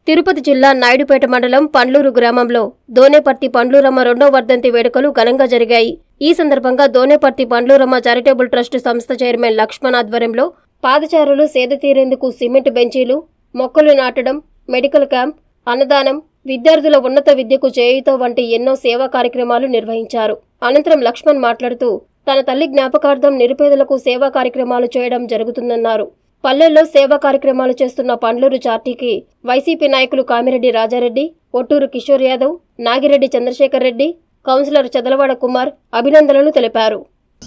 తిరుపతి జిల్లా నాయుడుపేట మండలం పండ్లూరు గ్రామంలో దోనేపర్తి పండ్లూరమ్మ రెండో వర్ధంతి వేడుకలు ఘనంగా జరిగాయి ఈ సందర్భంగా దోనేపర్తి పండ్లూరమ్మ చారిటబుల్ ట్రస్ట్ సంస్థ చైర్మన్ లక్ష్మణ్ ఆధ్వర్యంలో పాదచారులు సేద తీరేందుకు సిమెంట్ బెంచీలు మొక్కలు నాటడం మెడికల్ క్యాంప్ అన్నదానం విద్యార్థుల ఉన్నత విద్యకు చేయుతో వంటి ఎన్నో సేవా కార్యక్రమాలు నిర్వహించారు అనంతరం లక్ష్మణ్ మాట్లాడుతూ తన తల్లి జ్ఞాపకార్థం నిరుపేదలకు సేవా కార్యక్రమాలు చేయడం జరుగుతుందన్నారు పల్లెల్లో సేవా కార్యక్రమాలు చేస్తున్న పండ్లూరు చార్టీకి వైసీపీ నాయకులు కామిరెడ్డి రాజారెడ్డి ఒట్టూరు కిషోర్ యాదవ్ నాగిరెడ్డి చంద్రశేఖర్ రెడ్డి కౌన్సిలర్ చదలవాడ కుమార్ అభినందనలు తెలిపారు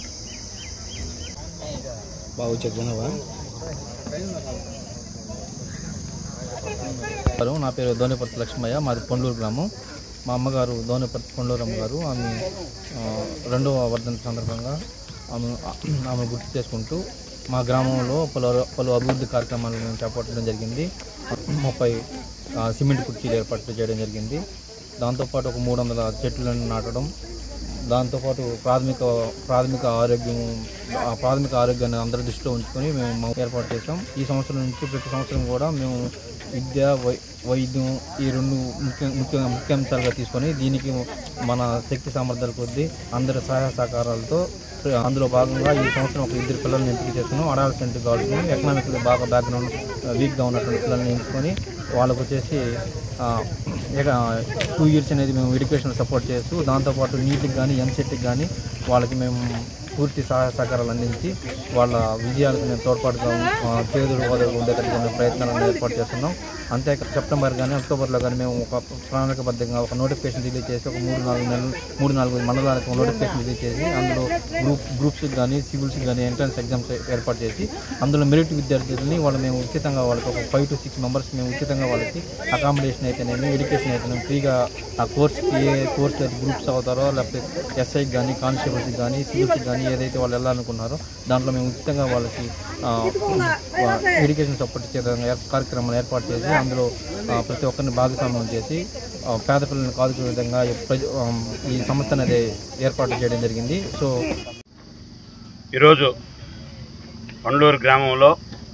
బాగా చదువునవా నా పేరు దోనిపర్తి లక్ష్మయ్య మాది పొండూరు గ్రామం మా అమ్మగారు దోనిపర్తి పొండూరు అమ్మగారు ఆమె ఆ, రెండవ వర్ధంతి సందర్భంగా ఆమె ఆమె గుర్తు చేసుకుంటూ మా గ్రామంలో పలు పలు అభివృద్ధి కార్యక్రమాలను మేము చేపట్టడం జరిగింది ముప్పై ఆ, సిమెంట్ కుర్చీలు ఏర్పాటు చేయడం జరిగింది దాంతోపాటు ఒక మూడు వందల చెట్లను నాటడం దాంతోపాటు ప్రాథమిక ప్రాథమిక ఆరోగ్యం ఆ ప్రాథమిక ఆరోగ్యాన్ని అందరి దృష్టిలో ఉంచుకొని మేము మా ఏర్పాటు చేసాం ఈ సంవత్సరం నుంచి ప్రతి సంవత్సరం కూడా మేము విద్య వై వైద్యం ఈ రెండు ముఖ్య ముఖ్య ముఖ్యాంశాలుగా తీసుకొని దీనికి మన శక్తి సామర్థ్యాల కొద్దీ అందరి సహాయ సహకారాలతో అందులో భాగంగా ఈ సంవత్సరం ఒక ఇద్దరు పిల్లల్ని ఎంపిక చేసుకున్నాం అడాలసెంట్ గర్ల్స్ని ఎకనామికల్ బాగా బ్యాక్గ్రౌండ్ వీక్గా ఉన్నటువంటి పిల్లల్ని ఎంచుకొని వాళ్ళకు వచ్చేసి టూ ఇయర్స్ అనేది మేము ఎడ్యుకేషన్ సపోర్ట్ చేస్తూ దాంతోపాటు నీట్కి కానీ ఎంసెట్కి కానీ వాళ్ళకి మేము పూర్తి సహాయ సహకారాలు అందించి వాళ్ళ విజయాలకు మేము తోడ్పాటుగా ఆ, చేదుడు ఓదడు ఉండేటట్టుగా మేము ప్రయత్నాలను ఏర్పాటు చేస్తున్నాం అంతేకాక సెప్టెంబర్ కానీ అక్టోబర్లో కానీ మేము ఒక ప్రణాళికబద్ధంగా ఒక నోటిఫికేషన్ రిలీజ్ చేసి ఒక మూడు నాలుగు నెలలు మూడు నాలుగు మండలాలకు నోటిఫికేషన్ రిలీజ్ చేసి అందులో గ్రూప్ గ్రూప్స్కి కానీ సివిల్స్కి కానీ ఎంట్రన్స్ ఎగ్జామ్స్ ఏర్పాటు చేసి అందులో మెరిట్ విద్యార్థులని వాళ్ళు మేము ఉచితంగా వాళ్ళకి ఒక ఫైవ్ టు సిక్స్ మెంబర్స్ మేము ఉచితంగా వాళ్ళకి అకామిడేషన్ అయితేనేమి ఎడ్యుకేషన్ అయితేనేమి ఫ్రీగా ఆ కోర్స్కి ఏ కోర్స్ గ్రూప్స్ అవుతారో లేకపోతే ఎస్ఐకి కానీ కానిస్టేబుల్స్కి కానీ సివిల్స్కి కానీ ఏదైతే వాళ్ళు వెళ్ళాలనుకున్నారో దాంట్లో మేము ఉచితంగా వాళ్ళకి ఆ, ఎడ్యుకేషన్ సపోర్ట్ ఇచ్చే విధంగా ఏర్- కార్యక్రమాలు ఏర్పాటు చేసి అందులో ఆ, ప్రతి ఒక్కరిని భాగస్వామ్యం చేసి ఆ, పేద పిల్లల్ని కాదుకునే విధంగా ఈ ప్రజ- ఆ, ఈ సంస్థ అనేది ఏర్పాటు చేయడం జరిగింది సో ఈరోజు పండ్లూరు గ్రామంలో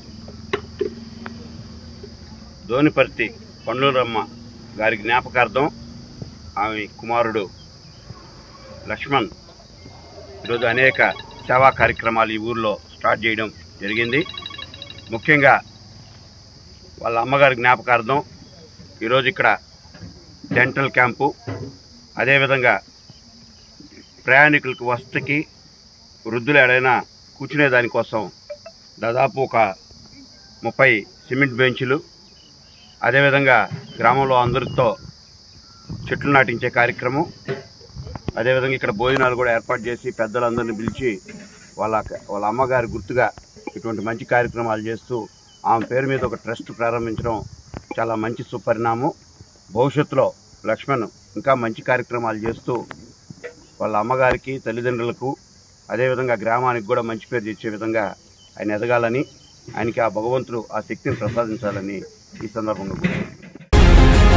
దోనిపర్తి పండ్లూరమ్మ గారి జ్ఞాపకార్థం ఆమె కుమారుడు లక్ష్మణ్ ఈరోజు అనేక సేవా కార్యక్రమాలు ఈ ఊర్లో స్టార్ట్ చేయడం జరిగింది ముఖ్యంగా వాళ్ళ అమ్మగారి జ్ఞాపకార్థం ఈరోజు ఇక్కడ డెంటల్ క్యాంపు అదేవిధంగా ప్రయాణికులకు వసతికి వృద్ధులు ఎడైనా కూర్చునే దానికోసం దాదాపు ఒక ముప్పై సిమెంట్ బెంచులు అదేవిధంగా గ్రామంలో అందరితో చెట్లు నాటించే కార్యక్రమం అదేవిధంగా ఇక్కడ భోజనాలు కూడా ఏర్పాటు చేసి పెద్దలందరినీ పిలిచి వాళ్ళ వాళ్ళ అమ్మగారి గుర్తుగా ఇటువంటి మంచి కార్యక్రమాలు చేస్తూ ఆమె పేరు మీద ఒక ట్రస్ట్ ప్రారంభించడం చాలా మంచి సుపరిణామం భవిష్యత్తులో లక్ష్మణ్ ఇంకా మంచి కార్యక్రమాలు చేస్తూ వాళ్ళ అమ్మగారికి తల్లిదండ్రులకు అదేవిధంగా గ్రామానికి కూడా మంచి పేరు తెచ్చే విధంగా ఆయన ఎదగాలని ఆయనకి ఆ భగవంతుడు ఆ శక్తిని ప్రసాదించాలని ఈ సందర్భంగా కోరుకుంటున్నాను.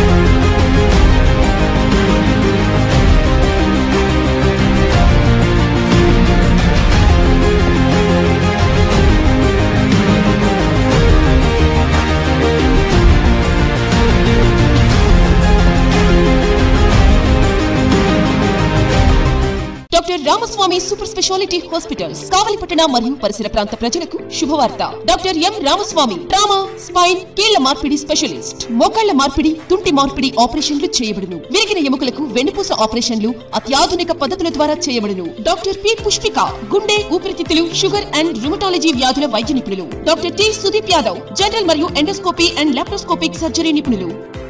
Doctor Ramaswamy super speciality hospitals కావలిపట్టణ మరియు పరిసర ప్రాంత ప్రజలకు శుభవార్త doctor M Ramaswamy trauma spine కీళ్ల మార్పిడి స్పెషలిస్ట్ మోకాళ్ల మార్పిడి తుంటి మార్పిడి ఆపరేషన్లు చేయబడును విరిగిన ఎముకలకు వెన్నుపూస ఆపరేషన్లు అత్యాధునిక పద్ధతుల ద్వారా చేయబడును డాక్టర్ పి పుష్పిక గుండె ఊపిరితిత్తులు షుగర్ అండ్ రుమటాలజీ వ్యాధుల వైద్య నిపుణులు doctor T Sudeep Yadav general మరియు ఎండోస్కోపీ అండ్ లాప్రోస్కోపిక్ సర్జరీ నిపుణులు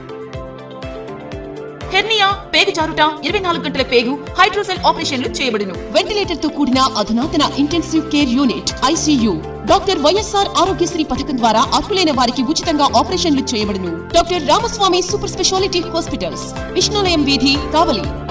హెర్నియా పేగు జారుట ఇరవై నాలుగు గంటల పేగు హైడ్రోసెల్ ఆపరేషన్లు చేయబడును వెంటిలేటర్ తో కూడిన అధునాతన intensive care unit ICU doctor YSR Aarogyasri పథకం ద్వారా అర్హులైన వారికి ఉచితంగా ఆపరేషన్లు చేయబడును doctor Ramaswamy super speciality hospitals Vishnulayam వీధి కావలి